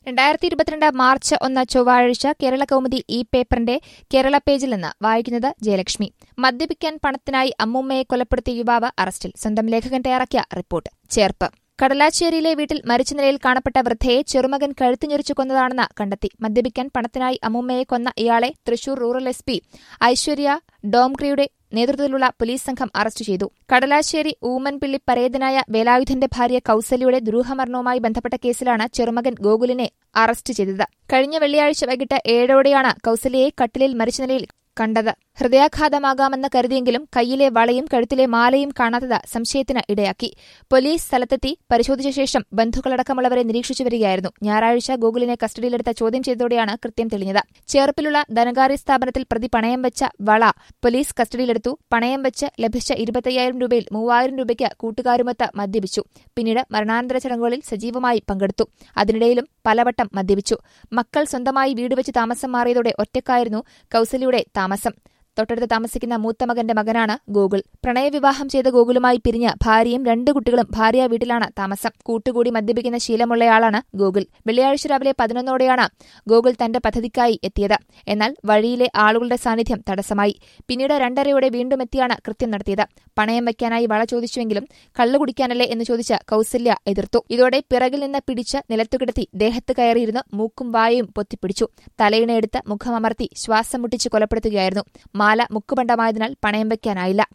രണ്ടായിരത്തി ഇരുപത്തിരണ്ട് മാർച്ച് ഒന്ന് ചൊവ്വാഴ്ച കേരള കൗമുദി ഈ പേപ്പറിന്റെ കേരള പേജിൽ നിന്ന് വായിക്കുന്നത് ജയലക്ഷ്മി മദ്യപിക്കാൻ പണത്തിനായി അമ്മൂമ്മയെ കൊലപ്പെടുത്തിയ യുവാവ് അറസ്റ്റിൽ സ്വന്തം ലേഖകൻ തയ്യാറാക്കിയ റിപ്പോർട്ട് ചേർപ്പ് കടലാച്ചേരിയിലെ വീട്ടിൽ മരിച്ച നിലയിൽ കാണപ്പെട്ട വൃദ്ധയെ ചെറുമകൻ കഴുത്തുഞ്ഞെറിച്ചു കൊന്നതാണെന്ന് കണ്ടെത്തി മദ്യപിക്കാൻ പണത്തിനായി അമ്മൂമ്മയെ കൊന്ന ഇയാളെ Thrissur rural S P Aishwarya ഡോംഗ്രിയുടെ നേതൃത്വത്തിലുള്ള പോലീസ് സംഘം അറസ്റ്റ് ചെയ്തു കടലാശ്ശേരി ഊമൻപിള്ളി പരേതനായ വേലായുധന്റെ ഭാര്യ കൌസല്യയുടെ ദുരൂഹമരണവുമായി ബന്ധപ്പെട്ട കേസിലാണ് ചെറുമകൻ ഗോകുലിനെ അറസ്റ്റ് ചെയ്തത് കഴിഞ്ഞ വെള്ളിയാഴ്ച വൈകിട്ട് ഏഴോടെയാണ് കൌസല്യയെ കട്ടിലിൽ മരിച്ച നിലയിൽ കണ്ടത് ഹൃദയാഘാതമാകാമെന്ന് കരുതിയെങ്കിലും കയ്യിലെ വളയും കഴുത്തിലെ മാലയും കാണാത്തത് സംശയത്തിന് ഇടയാക്കി പോലീസ് സ്ഥലത്തെത്തി പരിശോധിച്ച ശേഷം ബന്ധുക്കളടക്കമുള്ളവരെ നിരീക്ഷിച്ചു വരികയായിരുന്നു ഞായറാഴ്ച ഗൂഗിളിനെ കസ്റ്റഡിയിലെടുത്ത ചോദ്യം ചെയ്തതോടെയാണ് കൃത്യം തെളിഞ്ഞത് ചേർപ്പിലുള്ള ധനകാര്യ സ്ഥാപനത്തിൽ പ്രതി പണയം വെച്ച വള പോലീസ് കസ്റ്റഡിയിലെടുത്തു പണയം വെച്ച് ലഭിച്ച ഇരുപത്തയ്യായിരം രൂപയിൽ മൂവായിരം രൂപയ്ക്ക് കൂട്ടുകാരുമൊത്ത് മദ്യപിച്ചു പിന്നീട് മരണാനന്തര ചടങ്ങുകളിൽ സജീവമായി പങ്കെടുത്തു അതിനിടയിലും പലവട്ടം മദ്യപിച്ചു മക്കൾ സ്വന്തമായി വീട് വെച്ച് താമസം മാറിയതോടെ ഒറ്റക്കായിരുന്നു കൌസല്യയുടെ താമസം തൊട്ടടുത്ത് താമസിക്കുന്ന മൂത്ത മകന്റെ മകനാണ് ഗോകുൽ പ്രണയവിവാഹം ചെയ്ത ഗോകുലുമായി പിരിഞ്ഞ് ഭാര്യയും രണ്ട് കുട്ടികളും ഭാര്യ വീട്ടിലാണ് താമസം കൂട്ടുകൂടി മദ്യപിക്കുന്ന ശീലമുള്ളയാളാണ് ഗോകുൽ വെള്ളിയാഴ്ച രാവിലെ പതിനൊന്നോടെയാണ് ഗോകുൽ തന്റെ പദ്ധതിക്കായി എത്തിയത് എന്നാൽ വഴിയിലെ ആളുകളുടെ സാന്നിധ്യം തടസ്സമായി പിന്നീട് രണ്ടരയോടെ വീണ്ടും എത്തിയാണ് കൃത്യം നടത്തിയത് പണയം വയ്ക്കാനായി വള ചോദിച്ചുവെങ്കിലും കള്ളു കുടിക്കാനല്ലേ എന്ന് ചോദിച്ച് കൌസല്യ എതിർത്തു ഇതോടെ പിറകിൽ നിന്ന് പിടിച്ച് നിലത്തുകിടത്തി ദേഹത്ത് കയറിയിരുന്ന് മൂക്കും വായയും പൊത്തിപ്പിടിച്ചു തലയിണയെടുത്ത് മുഖമമർത്തി ശ്വാസം മുട്ടിച്ച് കൊലപ്പെടുത്തുകയായിരുന്നു മാല മുക്കുപണ്ടമായതിനാൽ പണയം വയ്ക്കാനായില്ല